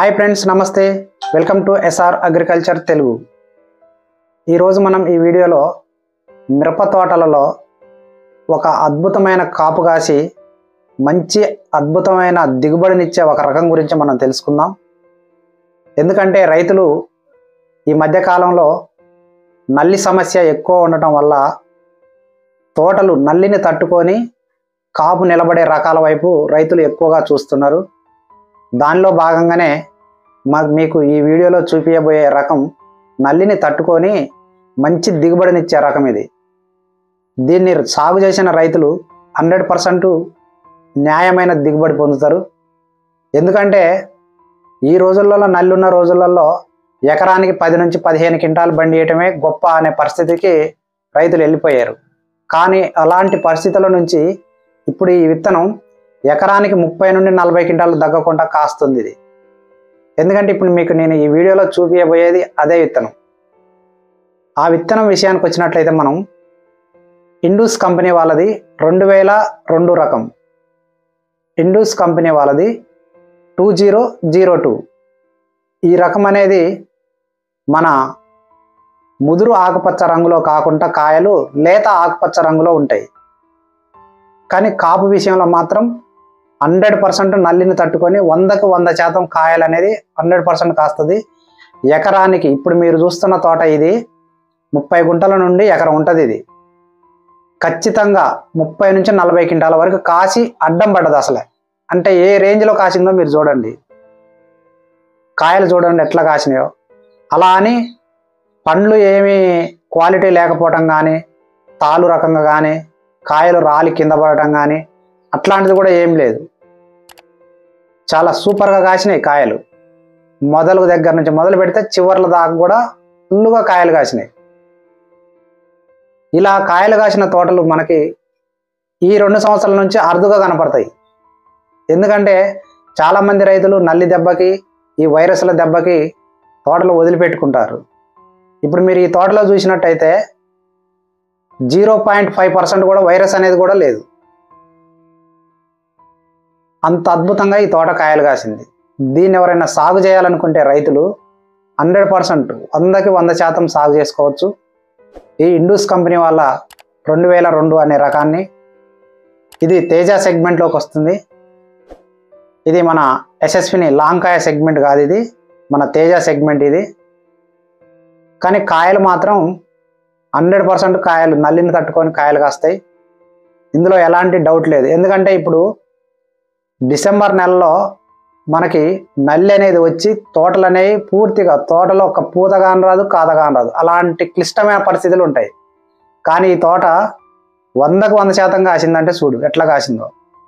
hi friends నమస్తే welcome to SR agriculture Telugu ఈరోజు మనం ఈ వీడియోలో మిరప తోటలలో ఒక అద్భుతమైన కాపు కాసి మంచి అద్భుతమైన దిగుబడినిచ్చే ఒక రకం గురించి మనం తెలుసుకుందాం ఎందుకంటే రైతులు ఈ మధ్యకాలంలో నల్లి సమస్య ఎక్కువ ఉండటం వల్ల తోటలు నల్లిని తట్టుకొని కాపు నిలబడే రకాల వైపు రైతులు ఎక్కువగా చూస్తున్నారు దానిలో భాగంగానే మా మీకు ఈ వీడియోలో చూపించబోయే రకం నల్లిని తట్టుకొని మంచి దిగుబడినిచ్చే రకం ఇది దీన్ని సాగు చేసిన రైతులు హండ్రెడ్ పర్సెంట్ న్యాయమైన దిగుబడి పొందుతారు ఎందుకంటే ఈ రోజులలో నల్లి ఉన్న రోజులలో ఎకరానికి పది నుంచి పదిహేను క్వింటాలు బండి వేయటమే గొప్ప అనే పరిస్థితికి రైతులు వెళ్ళిపోయారు కానీ అలాంటి పరిస్థితుల నుంచి ఇప్పుడు ఈ విత్తనం ఎకరానికి ముప్పై నుండి నలభై క్వింటాలు తగ్గకుండా కాస్తుంది ఇది ఎందుకంటే ఇప్పుడు మీకు నేను ఈ వీడియోలో చూపించబోయేది అదే విత్తనం ఆ విత్తనం విషయానికి వచ్చినట్లయితే మనం ఇండూస్ కంపెనీ వాళ్ళది రెండు వేల రెండు రకం ఇండూస్ కంపెనీ వాళ్ళది టూ జీరో జీరో టూ ఈ రకం అనేది మన ముదురు ఆకుపచ్చ రంగులో కాకుండా కాయలు లేత ఆకుపచ్చ రంగులో ఉంటాయి కానీ కాపు విషయంలో మాత్రం హండ్రెడ్ పర్సెంట్ నల్లిని తట్టుకొని వందకు వంద శాతం కాయలు అనేది హండ్రెడ్ పర్సెంట్ కాస్తుంది ఎకరానికి ఇప్పుడు మీరు చూస్తున్న తోట ఇది ముప్పై గుంటల నుండి ఎకరం ఉంటుంది ఇది ఖచ్చితంగా ముప్పై నుంచి నలభై క్వింటాల వరకు కాసి అడ్డం పడ్డది అసలే అంటే ఏ రేంజ్లో కాసిందో మీరు చూడండి కాయలు చూడండి ఎట్లా కాసినాయో అలా అని పండ్లు ఏమీ క్వాలిటీ లేకపోవటం కానీ తాలు రకంగా కానీ కాయలు రాలి కింద పడటం కానీ అట్లాంటిది కూడా ఏం లేదు చాలా సూపర్గా కాసినాయి కాయలు మొదలు దగ్గర నుంచి మొదలు పెడితే చివర్ల దాకా కూడా ఫుల్లుగా కాయలు కాసినాయి ఇలా కాయలు కాసిన తోటలు మనకి ఈ రెండు సంవత్సరాల నుంచి అరుదుగా కనపడతాయి ఎందుకంటే చాలామంది రైతులు నల్లి దెబ్బకి ఈ వైరస్ల దెబ్బకి తోటలు వదిలిపెట్టుకుంటారు ఇప్పుడు మీరు ఈ తోటలో చూసినట్టయితే జీరో పాయింట్ ఫైవ్ పర్సెంట్ కూడా వైరస్ అనేది కూడా లేదు అంత అద్భుతంగా ఈ తోట కాయలు కాసింది దీన్ని ఎవరైనా సాగు చేయాలనుకుంటే రైతులు హండ్రెడ్ పర్సెంట్ వందకి వంద శాతం సాగు చేసుకోవచ్చు ఈ ఇండూస్ కంపెనీ వాళ్ళ రెండు వేల రెండు అనే రకాన్ని ఇది తేజ సెగ్మెంట్లోకి వస్తుంది ఇది మన ఎస్ఎస్పిని లాంగ్ కాయ సెగ్మెంట్ కాదు ఇది మన తేజ సెగ్మెంట్ ఇది కానీ కాయలు మాత్రం హండ్రెడ్ పర్సెంట్ కాయలు నల్లిని తట్టుకొని కాయలు కాస్తాయి ఇందులో ఎలాంటి డౌట్ లేదు ఎందుకంటే ఇప్పుడు డిసెంబర్ నెలలో మనకి నల్లి అనేది వచ్చి తోటలు అనేవి పూర్తిగా తోటలో ఒక పూత కాని రాదు కాత కాని రాదు అలాంటి క్లిష్టమైన పరిస్థితులు ఉంటాయి కానీ ఈ తోట వందకు వంద శాతం కాసిందంటే చూడు ఎట్లా కాసిందో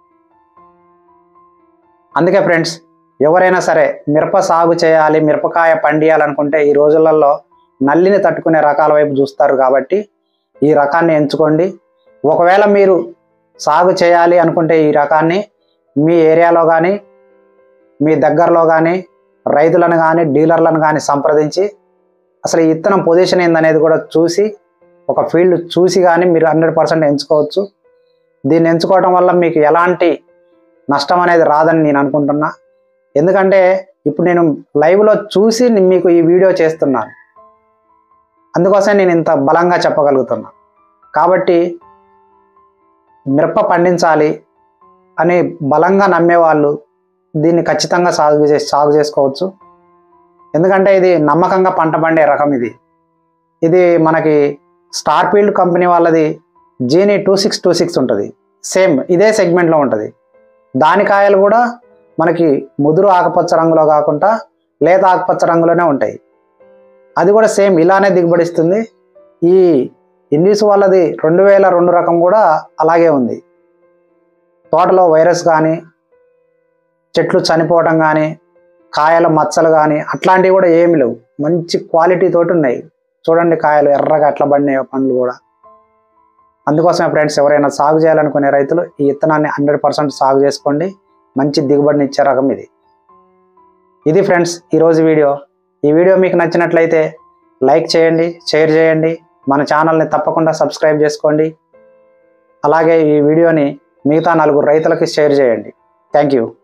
అందుకే ఫ్రెండ్స్ ఎవరైనా సరే మిరప సాగు చేయాలి మిరపకాయ పండియాలనుకుంటే ఈ రోజులలో నల్లిని తట్టుకునే రకాల వైపు చూస్తారు కాబట్టి ఈ రకాన్ని ఎంచుకోండి ఒకవేళ మీరు సాగు చేయాలి అనుకుంటే ఈ రకాన్ని మీ ఏరియాలో కానీ మీ దగ్గరలో కానీ రైతులను కానీ డీలర్లను కానీ సంప్రదించి అసలు ఈ ఇత్తనం పొజిషన్ ఏందనేది కూడా చూసి ఒక ఫీల్డ్ చూసి కానీ మీరు హండ్రెడ్ పర్సెంట్ ఎంచుకోవచ్చు దీన్ని ఎంచుకోవడం వల్ల మీకు ఎలాంటి నష్టం అనేది రాదని నేను అనుకుంటున్నా ఎందుకంటే ఇప్పుడు నేను లైవ్లో చూసి మీకు ఈ వీడియో చేస్తున్నాను అందుకోసం నేను ఇంత బలంగా చెప్పగలుగుతున్నా కాబట్టి మిరప పండించాలి అని బలంగా నమ్మేవాళ్ళు దీన్ని ఖచ్చితంగా సాగు చేసి సాగు చేసుకోవచ్చు ఎందుకంటే ఇది నమ్మకంగా పంట పండే రకం ఇది ఇది మనకి స్టార్ ఫీల్డ్ కంపెనీ వాళ్ళది జీనీ టూ సిక్స్ టూ సిక్స్ ఉంటుంది సేమ్ ఇదే సెగ్మెంట్లో ఉంటుంది దాని కాయలు కూడా మనకి ముదురు ఆకుపచ్చ రంగులో కాకుండా లేత ఆకుపచ్చ రంగులోనే ఉంటాయి అది కూడా సేమ్ ఇలానే దిగుబడిస్తుంది ఈ ఇండిస్ వాళ్ళది రెండు వేల రెండు రకం కూడా అలాగే ఉంది తోటలో వైరస్ కానీ చెట్లు చనిపోవటం కానీ కాయల మచ్చలు కానీ అట్లాంటివి కూడా ఏమి లేవు మంచి క్వాలిటీ తోటి ఉన్నాయి చూడండి కాయలు ఎర్రగా ఎట్లా పడినాయో పండ్లు కూడా అందుకోసమే ఫ్రెండ్స్ ఎవరైనా సాగు చేయాలనుకునే రైతులు ఈ విత్తనాన్ని హండ్రెడ్ పర్సెంట్ సాగు చేసుకోండి మంచి దిగుబడిని ఇచ్చే రకం ఇది ఇది ఫ్రెండ్స్ ఈరోజు వీడియో ఈ వీడియో మీకు నచ్చినట్లయితే లైక్ చేయండి షేర్ చేయండి మన ఛానల్ని తప్పకుండా సబ్స్క్రైబ్ చేసుకోండి అలాగే ఈ వీడియోని మిగతా నలుగురు రైతులకి షేర్ చేయండి థ్యాంక్ యూ